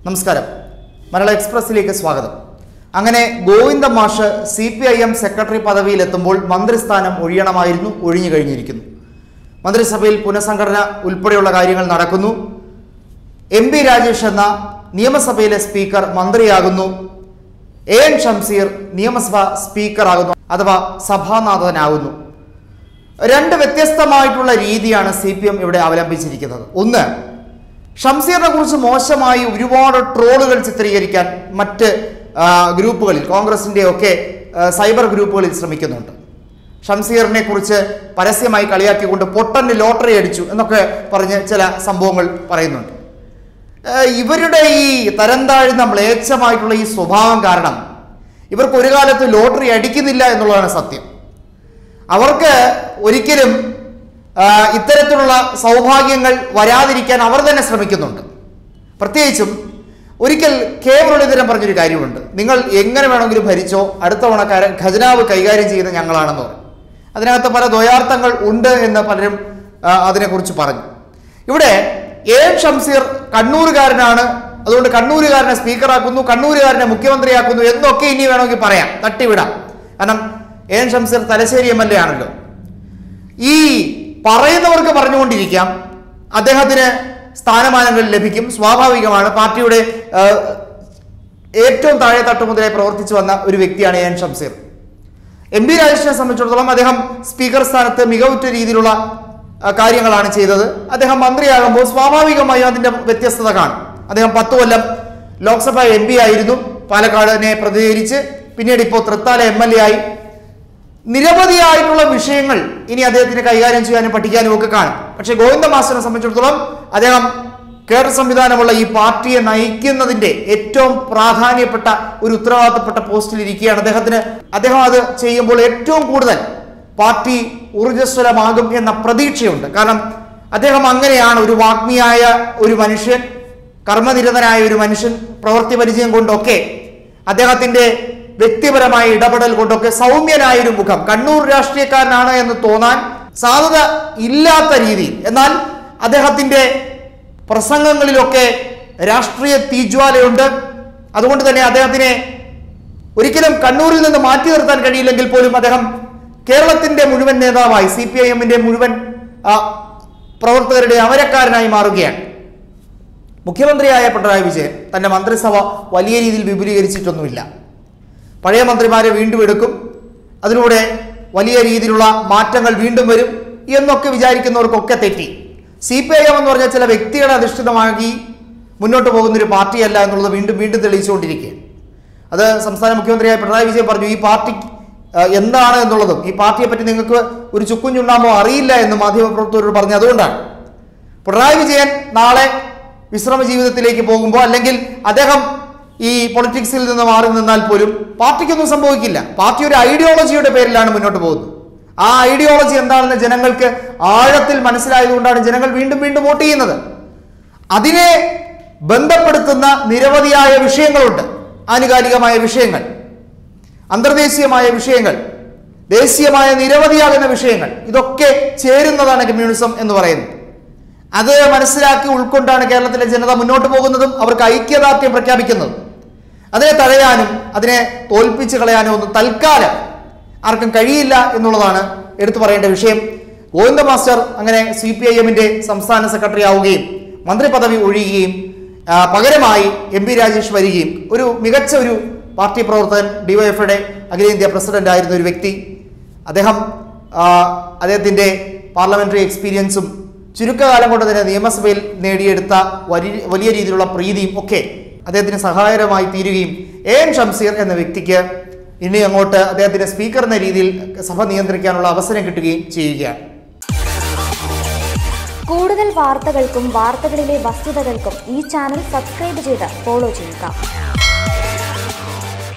നമസ്കാരം മലയാള എക്സ്പ്രസിലേക്ക് സ്വാഗതം അങ്ങനെ ഗോവിന്ദ മാഷ് C P I M secretary പദവിയിലെത്തുമ്പോൾ മന്ത്രിസ്ഥാനം ഒഴിയണമായിരുന്നു ഒഴിഞ്ഞു കഴിഞ്ഞിരിക്കുന്നു മന്ത്രിസഭയിൽ പുനഃസംഘടന ഉൾപ്പെടെയുള്ള കാര്യങ്ങൾ നടക്കുന്നു എം പി രാജേഷ് എന്ന നിയമസഭയിലെ സ്പീക്കർ മന്ത്രിയാകുന്നു എ എൻ ഷംസീർ നിയമസഭ സ്പീക്കറാകുന്നു അഥവാ സഭാനാഥനാകുന്നു രണ്ട് വ്യത്യസ്തമായിട്ടുള്ള രീതിയാണ് സി പി എം ഇവിടെ അവലംബിച്ചിരിക്കുന്നത് ഒന്ന് ഷംസീറിനെ കുറിച്ച് മോശമായി ഒരുപാട് ട്രോളുകൾ ചിത്രീകരിക്കാൻ മറ്റ് ആ, ഗ്രൂപ്പുകളിൽ കോൺഗ്രസിൻ്റെ ഒക്കെ ആ, സൈബർ ഗ്രൂപ്പുകളിൽ ശ്രമിക്കുന്നുണ്ട് ഷംസീറിനെ കുറിച്ച് പരസ്യമായി കളിയാക്കിക്കൊണ്ട് പൊട്ടന് ലോട്ടറി അടിച്ചു എന്നൊക്കെ പറഞ്ഞ് ചില സംഭവങ്ങൾ പറയുന്നുണ്ട് ഏഹ് ഇവരുടെ ഈ തരം താഴ്ന്ന മ്ലേച്ഛമായിട്ടുള്ള ഈ സ്വഭാവം കാരണം ഇവർക്ക് ഒരു കാലത്ത് ലോട്ടറി അടിക്കുന്നില്ല എന്നുള്ളതാണ് സത്യം അവർക്ക് ഒരിക്കലും ആ, ഇത്തരത്തിലുള്ള സൗഭാഗ്യങ്ങൾ വരാതിരിക്കാൻ അവർ തന്നെ ശ്രമിക്കുന്നുണ്ട് പ്രത്യേകിച്ചും ഒരിക്കൽ കെ മുരളീധരൻ പറഞ്ഞൊരു കാര്യമുണ്ട് നിങ്ങൾ എങ്ങനെ വേണമെങ്കിലും ഭരിച്ചോ അടുത്ത തവണക്കാരൻ ഖജനാവ് കൈകാര്യം ചെയ്യുന്ന ഞങ്ങളാണെന്ന് പറയും അതിനകത്ത് പല ദ്വയാർത്ഥങ്ങൾ ഉണ്ട് എന്ന് പലരും ആ, അതിനെക്കുറിച്ച് പറഞ്ഞു ഇവിടെ എ എം ഷംസീർ കണ്ണൂരുകാരനാണ് അതുകൊണ്ട് കണ്ണൂരുകാരനെ സ്പീക്കറാക്കുന്നു കണ്ണൂരുകാരനെ മുഖ്യമന്ത്രിയാക്കുന്നു എന്നൊക്കെ ഇനി വേണമെങ്കിൽ പറയാം തട്ടിവിടാം കാരണം A N Shamseer Thalassery M L A ആണല്ലോ ഈ പറയുന്നവർക്ക് പറഞ്ഞുകൊണ്ടിരിക്കാം അദ്ദേഹത്തിന് സ്ഥാനമാനങ്ങൾ ലഭിക്കും സ്വാഭാവികമാണ് പാർട്ടിയുടെ ആ, ഏറ്റവും താഴെ തട്ട് മുതലേ പ്രവർത്തിച്ചു വന്ന ഒരു വ്യക്തിയാണ് A N Shamseer M P രാജേഷിനെ സംബന്ധിച്ചിടത്തോളം അദ്ദേഹം സ്പീക്കർ സ്ഥാനത്ത് മികവുറ്റ രീതിയിലുള്ള ആ, കാര്യങ്ങളാണ് ചെയ്തത് അദ്ദേഹം മന്ത്രിയാകുമ്പോൾ സ്വാഭാവികമായും അതിന്റെ വ്യത്യസ്തത കാണും അദ്ദേഹം പത്ത് കൊല്ലം ലോക്സഭ എം പി ആയിരുന്നു പാലക്കാടിനെ പ്രതിനിധീകരിച്ച് പിന്നീട് ഇപ്പോൾ തൃത്താല എം എൽ എ ആയി നിരവധിയായിട്ടുള്ള വിഷയങ്ങൾ ഇനി അദ്ദേഹത്തിന് കൈകാര്യം ചെയ്യാനും പഠിക്കാനും ഒക്കെ കാണും പക്ഷേ ഗോവിന്ദ മാസ്റ്ററിനെ സംബന്ധിച്ചിടത്തോളം അദ്ദേഹം കേഡർ സംവിധാനമുള്ള ഈ പാർട്ടിയെ നയിക്കുന്നതിന്റെ ഏറ്റവും പ്രാധാന്യപ്പെട്ട ഒരു ഉത്തരവാദിത്തപ്പെട്ട പോസ്റ്റിൽ ഇരിക്കുകയാണ് അദ്ദേഹത്തിന് അദ്ദേഹം അത് ചെയ്യുമ്പോൾ ഏറ്റവും കൂടുതൽ പാർട്ടി ഊർജ്ജസ്വലമാകും എന്ന പ്രതീക്ഷയുണ്ട് കാരണം അദ്ദേഹം അങ്ങനെയാണ് ഒരു വാഗ്മിയായ ഒരു മനുഷ്യൻ കർമ്മനിരതനായ ഒരു മനുഷ്യൻ പ്രവൃത്തി പരിചയം കൊണ്ടൊക്കെ അദ്ദേഹത്തിന്റെ വ്യക്തിപരമായ ഇടപെടൽ കൊണ്ടൊക്കെ സൗമ്യനായ ഒരു മുഖം കണ്ണൂർ രാഷ്ട്രീയക്കാരനാണ് എന്ന് തോന്നാൻ സാധ്യത ഇല്ലാത്ത രീതിയിൽ എന്നാൽ അദ്ദേഹത്തിന്റെ പ്രസംഗങ്ങളിലൊക്കെ രാഷ്ട്രീയ തീജ്വാലയുണ്ട് അതുകൊണ്ട് തന്നെ അദ്ദേഹത്തിനെ ഒരിക്കലും കണ്ണൂരിൽ നിന്ന് മാറ്റി നിർത്താൻ കഴിയില്ലെങ്കിൽ പോലും അദ്ദേഹം കേരളത്തിന്റെ മുഴുവൻ നേതാവായി സി പി ഐ എമ്മിന്റെ മുഴുവൻ ആ, പ്രവർത്തകരുടെ അമരക്കാരനായി മാറുകയാണ് മുഖ്യമന്ത്രിയായ പിണറായി വിജയൻ തന്റെ മന്ത്രിസഭ വലിയ രീതിയിൽ വിപുലീകരിച്ചിട്ടൊന്നുമില്ല പഴയ മന്ത്രിമാരെ വീണ്ടും എടുക്കും അതിലൂടെ വലിയ രീതിയിലുള്ള മാറ്റങ്ങൾ വീണ്ടും വരും എന്നൊക്കെ വിചാരിക്കുന്നവർക്കൊക്കെ തെറ്റി സി പി ഐ എം എന്ന് പറഞ്ഞാൽ ചില വ്യക്തികളെ അധിഷ്ഠിതമാക്കി മുന്നോട്ട് പോകുന്ന ഒരു പാർട്ടിയല്ല എന്നുള്ളത് വീണ്ടും വീണ്ടും തെളിയിച്ചുകൊണ്ടിരിക്കുകയാണ് അത് സംസ്ഥാന മുഖ്യമന്ത്രിയായ പിണറായി വിജയൻ പറഞ്ഞു ഈ പാർട്ടി ആ, എന്താണ് എന്നുള്ളതും ഈ പാർട്ടിയെ പറ്റി നിങ്ങൾക്ക് ഒരു ചുക്കും ചുണ്ണാമ്പോ അറിയില്ല എന്ന് മാധ്യമപ്രവർത്തകരോട് പറഞ്ഞു അതുകൊണ്ടാണ് പിണറായി വിജയൻ നാളെ വിശ്രമ ജീവിതത്തിലേക്ക് പോകുമ്പോൾ അല്ലെങ്കിൽ അദ്ദേഹം ഈ പൊളിറ്റിക്സിൽ നിന്ന് മാറി നിന്നാൽ പോലും പാർട്ടിക്കൊന്നും സംഭവിക്കില്ല പാർട്ടി ഒരു ഐഡിയോളജിയുടെ പേരിലാണ് മുന്നോട്ട് പോകുന്നത് ആ ഐഡിയോളജി എന്താണെന്ന് ജനങ്ങൾക്ക് ആഴത്തിൽ മനസ്സിലായതുകൊണ്ടാണ് ജനങ്ങൾ വീണ്ടും വീണ്ടും വോട്ട് ചെയ്യുന്നത് അതിനെ ബന്ധപ്പെടുത്തുന്ന നിരവധിയായ വിഷയങ്ങളുണ്ട് ആനുകാലികമായ വിഷയങ്ങൾ അന്തർദേശീയമായ വിഷയങ്ങൾ ദേശീയമായ നിരവധിയാകുന്ന വിഷയങ്ങൾ ഇതൊക്കെ ചേരുന്നതാണ് കമ്മ്യൂണിസം എന്ന് പറയുന്നത് അത് മനസ്സിലാക്കി ഉൾക്കൊണ്ടാണ് കേരളത്തിലെ ജനത മുന്നോട്ട് പോകുന്നതും അവർക്ക് ഐക്യദാർഢ്യം പ്രഖ്യാപിക്കുന്നതും അതിനെ തടയാനും അതിനെ തോൽപ്പിച്ച് കളയാനും ഒന്നും തൽക്കാലം ആർക്കും കഴിയില്ല എന്നുള്ളതാണ് എടുത്തു പറയേണ്ട വിഷയം ഗോവിന്ദ മാസ്റ്റർ അങ്ങനെ സി പി ഐ എമ്മിന്റെ സംസ്ഥാന സെക്രട്ടറി ആവുകയും മന്ത്രി പദവി ഒഴിയുകയും ആ, പകരമായി എം പി രാജേഷ് വരികയും ഒരു മികച്ച ഒരു പാർട്ടി പ്രവർത്തകൻ ഡിവൈഎഫ്ഐയുടെ അഖിലേന്ത്യാ പ്രസിഡന്റ് ആയിരുന്ന ഒരു വ്യക്തി അദ്ദേഹം ആ, അദ്ദേഹത്തിന്റെ പാർലമെന്ററി എക്സ്പീരിയൻസും ചുരുക്കകാലം കൊണ്ട് തന്നെ നിയമസഭയിൽ നേടിയെടുത്ത വലിയ വലിയ രീതിയിലുള്ള പ്രീതിയും ഒക്കെ അദ്ദേഹത്തിന് സഹായകരമായി തീരുകയും എ എൻ ഷംസീർ എന്ന വ്യക്തിക്ക് ഇനി അങ്ങോട്ട് അദ്ദേഹത്തിന്റെ സ്പീക്കർ എന്ന രീതിയിൽ സഭ നിയന്ത്രിക്കാനുള്ള അവസരം കിട്ടുകയും ചെയ്യുകയാണ് കൂടുതൽ വാർത്തകൾക്കും വാർത്തകളിലെ വസ്തുതകൾക്കും ഈ ചാനൽ സബ്സ്ക്രൈബ് ചെയ്ത് ഫോളോ ചെയ്യുക